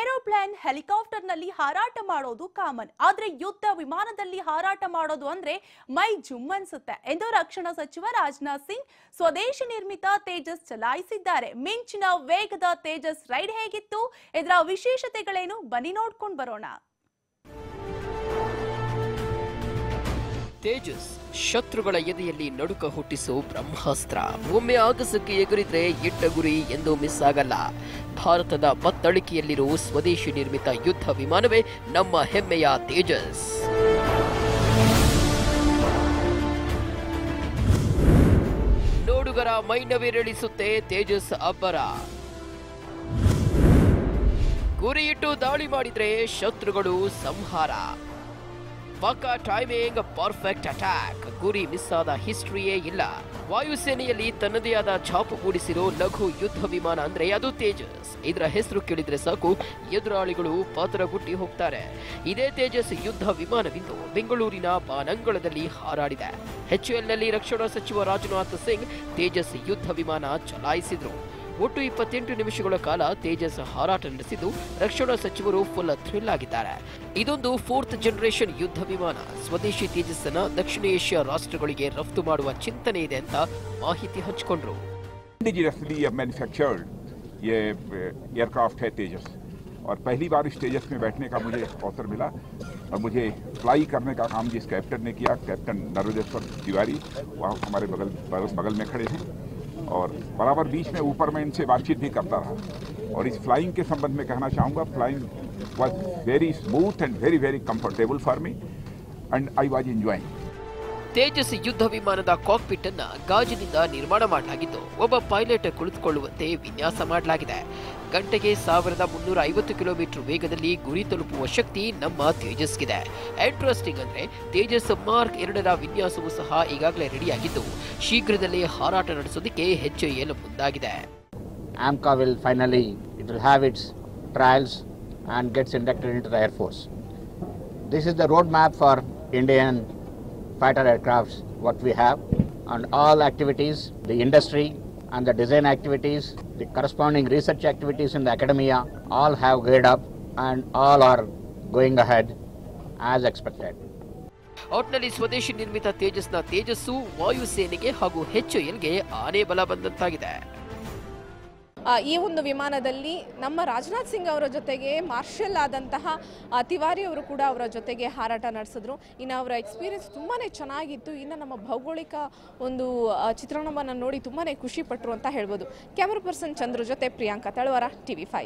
Aeroplane ಹೆಲಿಕಾಪ್ಟರ್ನಲ್ಲಿ ಹಾರಾಟ ಮಾಡೋದು common ಆದ್ರೆ ಯುದ್ಧ ವಿಮಾನದಲ್ಲಿ ಹಾರಾಟ ಮಾಡೋದು ಅಂದ್ರೆ ಮೈ ಜುಮ್ ಅನ್ಸುತ್ತೆ ಎಂದು ರಕ್ಷಣಾ ಸಚಿವ ರಾಜನಾಥ್ ಸಿಂಗ್ ಸ್ವದೇಶಿ ನಿರ್ಮಿತ ತೇಜಸ್ ಚಲಾಯಿಸಿದ್ದಾರೆ ಮಿಂಚಿನ ವೇಗದ ತೇಜಸ್ ರೈಡ್ ಹೇಗಿತ್ತು ಇದರ ವಿಶೇಷತೆಗಳೇನು ಬನ್ನಿ ನೋಡ್ಕೊಂಡು ಬರೋಣ ತೇಜಸ್ ಶತ್ರುಗಳ ಎದೆಯಲ್ಲಿ ನಡುಕ ಹುಟ್ಟಿಸೋ ಬ್ರಹ್ಮಾಸ್ತ್ರ ಒಮ್ಮೆ ಆಗಸಕ್ಕೆ ಎಗರಿದ್ರೆ ಇಟ್ಟ ಗುರಿ ಎಂದು ಮಿಸ್ ಆಗಲ್ಲ ಭಾರತದ ಬತ್ತಳಿಕೆಯಲ್ಲಿರೋ ಸ್ವದೇಶಿ ನಿರ್ಮಿತ ಯುದ್ಧ ವಿಮಾನವೇ ನಮ್ಮ ಹೆಮ್ಮೆಯ ತೇಜಸ್ ನೋಡುಗರ ಮೈನವಿರಳಿಸುತ್ತೆ ತೇಜಸ್ ಅಬ್ಬರ ಗುರಿಯಿಟ್ಟು ದಾಳಿ ಮಾಡಿದ್ರೆ ಶತ್ರುಗಳು ಸಂಹಾರ ಪಕ್ಕ ಟೈಮಿಂಗ್ ಪರ್ಫೆಕ್ಟ್ ಅಟ್ಯಾಕ್ ಗುರಿ ಮಿಸ್ ಆದ ಹಿಸ್ಟ್ರಿಯೇ ಇಲ್ಲ ವಾಯುಸೇನೆಯಲ್ಲಿ ತನ್ನದೇ ಆದ ಛಾಪು ಮೂಡಿಸಿರೋ ಲಘು ಯುದ್ಧ ವಿಮಾನ ಅಂದ್ರೆ ಅದು ತೇಜಸ್ ಇದರ ಹೆಸರು ಕೇಳಿದ್ರೆ ಸಾಕು ಎದುರಾಳಿಗಳು ಪಾತ್ರಗುಟ್ಟಿ ಹೋಗ್ತಾರೆ ಇದೇ ತೇಜಸ್ ಯುದ್ಧ ವಿಮಾನವಿಂದು ಬೆಂಗಳೂರಿನ ಬಾನಂಗಳದಲ್ಲಿ ಹಾರಾಡಿದೆ ನಲ್ಲಿ ರಕ್ಷಣಾ ಸಚಿವ ರಾಜನಾಥ್ ಸಿಂಗ್ ತೇಜಸ್ ಯುದ್ಧ ವಿಮಾನ ಚಲಾಯಿಸಿದ್ರು ಒಟ್ಟು ಇಪ್ಪತ್ತೆಂಟು ನಿಮಿಷಗಳ ಕಾಲ ತೇಜಸ್ ಹಾರಾಟ ನಡೆಸಿದ್ದು ರಕ್ಷಣಾ ಸಚಿವರು ಫುಲ್ ಥ್ರಿಲ್ ಆಗಿದ್ದಾರೆ ಇದೊಂದು ಫೋರ್ತ್ ಜನರೇಷನ್ ಯುದ್ಧ ವಿಮಾನ ಸ್ವದೇಶಿ ತೇಜಸ್ಸನ್ನ ದಕ್ಷಿಣ ಏಷ್ಯಾ ರಾಷ್ಟ್ರಗಳಿಗೆ ರಫ್ತು ಮಾಡುವ ಚಿಂತನೆ ಇದೆ ಅಂತ ಮಾಹಿತಿ ಹಂಚಿಕೊಂಡ್ರು इंडिजिनसली मैन्युफैक्चर्ड ये एयरक्राफ्ट है तेजस और पहली बार इस तेजस में बैठने का मुझे अवसर मिला और मुझे फ्लाई करने का काम जिस कैप्टन ने किया कैप्टन नरोदेश्वर तिवारी वहाँ हमारे बगल बगल बगल में खड़े थे और बराबर बीच में ऊपर मैं इनसे बातचीत भी करता रहा और इस फ्लाइंग के संबंध में कहना चाहूँगा flying was very smooth and very very comfortable for me and I was enjoying Tejas ಯುದ್ಧ ವಿಮಾನದ ಕಾಕ್ಪಿಟ್ ಅನ್ನ ಗಾಜಿನಿಂದ ನಿರ್ಮಾಣ ಮಾಡಲಾಗಿದ್ದು ಒಬ್ಬ ಪೈಲಟ್ ಕುಳಿತುಕೊಳ್ಳುವಂತೆ ವಿನ್ಯಾಸ ಮಾಡಲಾಗಿದೆ ಗಂಟೆಗೆ ಸಾವಿರದ ಮುನ್ನೂರ ಐವತ್ತು ಕಿಲೋಮೀಟರ್ ವೇಗದಲ್ಲಿ ಗುರಿ ತಲುಪುವ ಶಕ್ತಿ ನಮ್ಮ ತೇಜಸ್ಗಿದೆ ಇಂಟ್ರೆಸ್ಟಿಂಗ್ ಅಂದ್ರೆ ತೇಜಸ್ ಮಾರ್ಕ್ ಎರಡರ ವಿನ್ಯಾಸವೂ ಸಹ ಈಗಾಗಲೇ ರೆಡಿಯಾಗಿದ್ದು ಶೀಘ್ರದಲ್ಲೇ ಹಾರಾಟ ನಡೆಸೋದಕ್ಕೆ ಹೆಜ್ಜೆಯಲು ಮುಂದಾಗಿದೆ AMCA will finally it will have its trials and gets inducted into the Air Force. This is the roadmap for Indian fighter aircrafts what we have and all activities, the industry and the design activities, the corresponding research activities in the academia all have geared up and all are going ahead as expected. ಒಟ್ನಲ್ಲಿ ಸ್ವದೇಶಿ ನಿರ್ಮಿತ ತೇಜಸ್ನ ತೇಜಸ್ಸು ವಾಯುಸೇನೆಗೆ ಹಾಗೂ ಎಚ್ಎಎಲ್ಗೆ ಆನೆ ಬಲ ಬಂದಂತಾಗಿದೆ ಆ, ಈ ಒಂದು ವಿಮಾನದಲ್ಲಿ ನಮ್ಮ ರಾಜನಾಥ್ ಸಿಂಗ್ ಅವರ ಜೊತೆಗೆ ಮಾರ್ಷಲ್ ಆದಂತಹ ಆ, ತಿವಾರಿ ಅವರು ಕೂಡ ಅವರ ಜೊತೆಗೆ ಹಾರಾಟ ನಡೆಸಿದ್ರು ಇನ್ನು ಅವರ ಎಕ್ಸ್ಪೀರಿಯನ್ಸ್ ತುಂಬಾ ಚೆನ್ನಾಗಿತ್ತು ಇನ್ನು ನಮ್ಮ ಭೌಗೋಳಿಕ ಒಂದು ಆ, ಚಿತ್ರಣವನ್ನು ನೋಡಿ ತುಂಬಾ ಖುಷಿ ಪಟ್ಟರು ಅಂತ ಹೇಳ್ಬೋದು ಕ್ಯಾಮ್ರಾ ಪರ್ಸನ್ ಚಂದ್ರ ಜೊತೆ ಪ್ರಿಯಾಂಕಾ ತಳವಾರ ಟಿವಿ ಫೈವ್